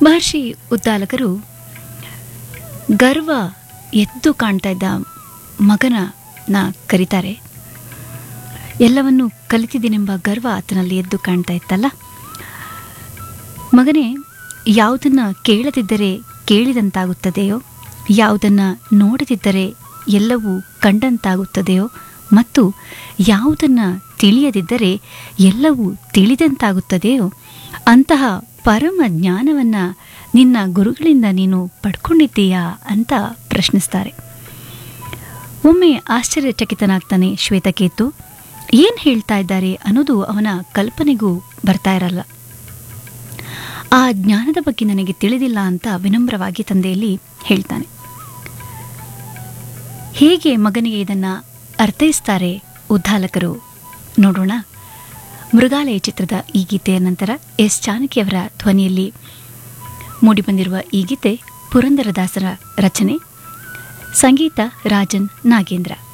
ಮಹರ್ಷಿ ಉದ್ದಾಲಕರು ಗರ್ವ ಎದ್ದು ಕಾಣ್ತಾ ಇದ್ದ ಮಗನ ನ ಕರೀತಾರೆ ಎಲ್ಲವನ್ನು ಕಲಿತಿದ್ದೀನೆಂಬ ಗರ್ವ ಆತನಲ್ಲಿ ಎದ್ದು ಕಾಣ್ತಾ ಇತ್ತಲ್ಲ ಮಗನೇ ಯಾವುದನ್ನ ಕೇಳದಿದ್ದರೆ ಕೇಳಿದಂತಾಗುತ್ತದೆಯೋ ಯಾವುದನ್ನ ನೋಡದಿದ್ದರೆ ಎಲ್ಲವೂ ಕಂಡಂತಾಗುತ್ತದೆಯೋ ಮತ್ತು ಯಾವುದನ್ನ ತಿಳಿಯದಿದ್ದರೆ ಎಲ್ಲವೂ ತಿಳಿದಂತಾಗುತ್ತದೆಯೋ ಅಂತಹ ಪರಮ ಜ್ಞಾನವನ್ನ ನಿನ್ನ ಗುರುಗಳಿಂದ ನೀನು ಪಡ್ಕೊಂಡಿದ್ದೀಯಾ ಅಂತ ಪ್ರಶ್ನಿಸ್ತಾರೆ ಒಮ್ಮೆ ಆಶ್ಚರ್ಯಚಕಿತನಾಗ್ತಾನೆ ಶ್ವೇತಕೇತು ಏನು ಹೇಳ್ತಾ ಇದ್ದಾರೆ ಅನ್ನೋದು ಅವನ ಕಲ್ಪನೆಗೂ ಬರ್ತಾ ಇರಲ್ಲ ಆ ಜ್ಞಾನದ ಬಗ್ಗೆ ನನಗೆ ತಿಳಿದಿಲ್ಲ ಅಂತ ವಿನಮ್ರವಾಗಿ ತಂದೆಯಲ್ಲಿ ಹೇಳ್ತಾನೆ ಹೇಗೆ ಮಗನಿಗೆ ಇದನ್ನ ಅರ್ಥೈಸ್ತಾರೆ ಉದ್ದಾಲಕರು ನೋಡೋಣ ಮೃಗಾಲಯ ಚಿತ್ರದ ಈ ಗೀತೆಯ ನಂತರ ಎಸ್ ಜಾನಕಿಯವರ ಧ್ವನಿಯಲ್ಲಿ ಮೂಡಿಬಂದಿರುವ ಈ ಗೀತೆ ಪುರಂದರದಾಸರ ರಚನೆ ಸಂಗೀತ ರಾಜನ್ ನಾಗೇಂದ್ರ